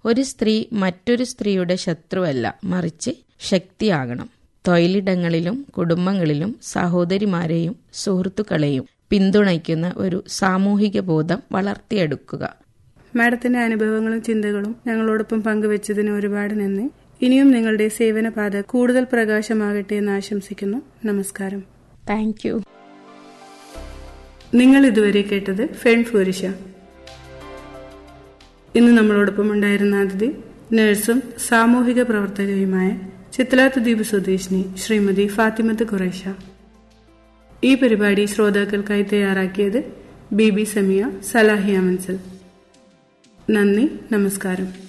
ഒരു സ്ത്രീ മറ്റൊരു സ്ത്രീയുടെ ശത്രുവല്ല മറിച്ച് ശക്തിയാകണം തൊഴിലിടങ്ങളിലും കുടുംബങ്ങളിലും സഹോദരിമാരെയും സുഹൃത്തുക്കളെയും പിന്തുണയ്ക്കുന്ന ഒരു സാമൂഹിക ബോധം വളർത്തിയെടുക്കുക മാഡത്തിന്റെ അനുഭവങ്ങളും ചിന്തകളും ഞങ്ങളോടൊപ്പം പങ്കുവച്ചതിന് ഒരുപാട് നന്ദി ഇനിയും നിങ്ങളുടെ സേവനപാത കൂടുതൽ പ്രകാശമാകട്ടെ എന്ന് ആശംസിക്കുന്നു നമസ്കാരം താങ്ക് യു നിങ്ങൾ ഇതുവരെ കേട്ടത് ഫെൺ ഫൂരിഷ ഇന്ന് നമ്മളോടൊപ്പം ഉണ്ടായിരുന്ന അതിഥി നഴ്സും സാമൂഹിക പ്രവർത്തകയുമായ ചിത്ലാത്ത് ദ്വീപ് സ്വദേശിനി ശ്രീമതി ഫാത്തിമത്ത് ഖുറൈഷ ഈ പരിപാടി ശ്രോതാക്കൾക്കായി തയ്യാറാക്കിയത് ബി ബി സമിയ സലാഹിയ മൻസൽ നന്ദി നമസ്കാരം